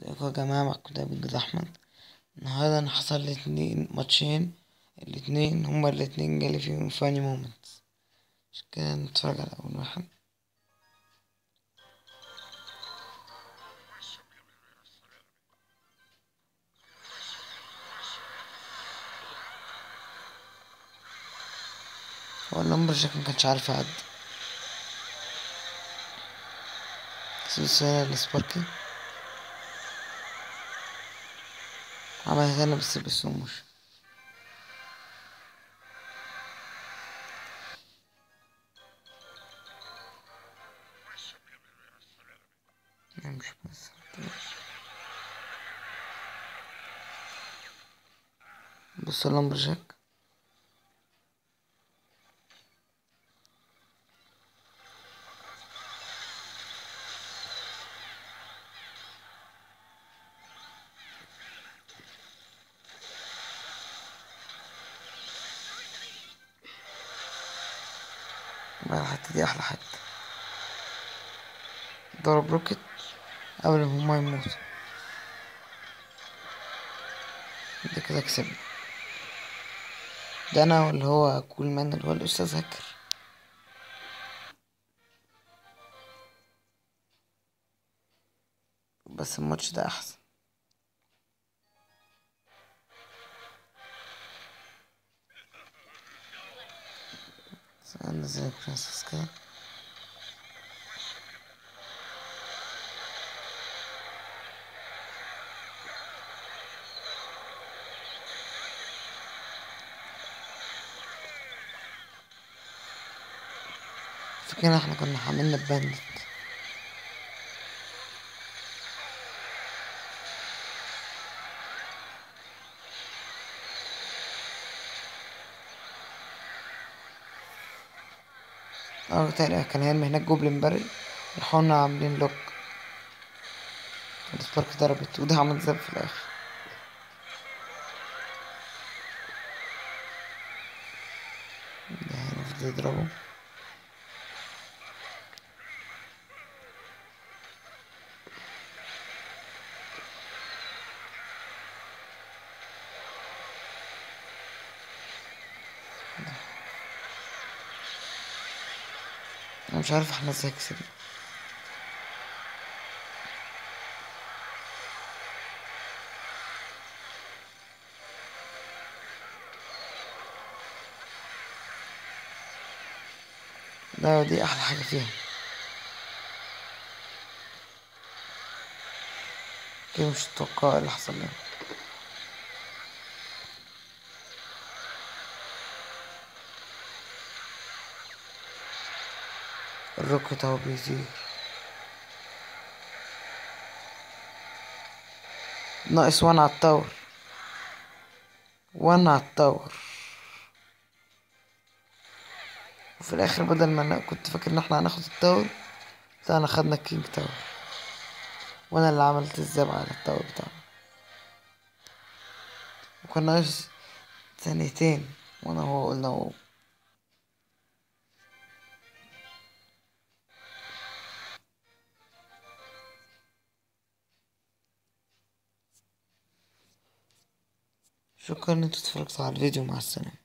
ازيكم يا جماعة معكم ده بجد أحمد النهاردة أنا حصل لي اتنين ماتشين الاتنين هما الاتنين جالي فيهم فاني مومنتس عشان كده نتفرج على أول واحد هو اللمبر جاك مكانش عارف يعدي سلسلة السباركي عملها انا بس بسموش مش بس بص اللمبر جاك بقى الحتة دي أحلى حتة ضرب روكت قبل ما هما يموتوا ده كده كسبنا ده أنا واللي هو كول مان اللي هو الأستاذ هاكر بس الماتش ده أحسن نزل البرنسس كده فكرة احنا كنا حاملنا بباندت اه تاني كان هيرمي هناك جوبلين باري راحوا عاملين لوك السبارك ضربت وده عمل زب في الاخر ده هيفضل يضربه انا مش عارف احنا ازاي كسبنا لا دي احلى حاجة فيها كده مش متوقع اللي حصل لنا الروكت اهو بيطير ناقص وان على التاور وان على التاور وفي الاخر بدل ما انا كنت فاكر ان احنا هناخد التاور طلعنا خدنا الكينج تاور وانا اللي عملت الزب على التاور بتاعنا وكان ناقص ثانيتين وانا هو قلنا هو شكرا ان انتوا اتفرجتوا على الفيديو مع السلامة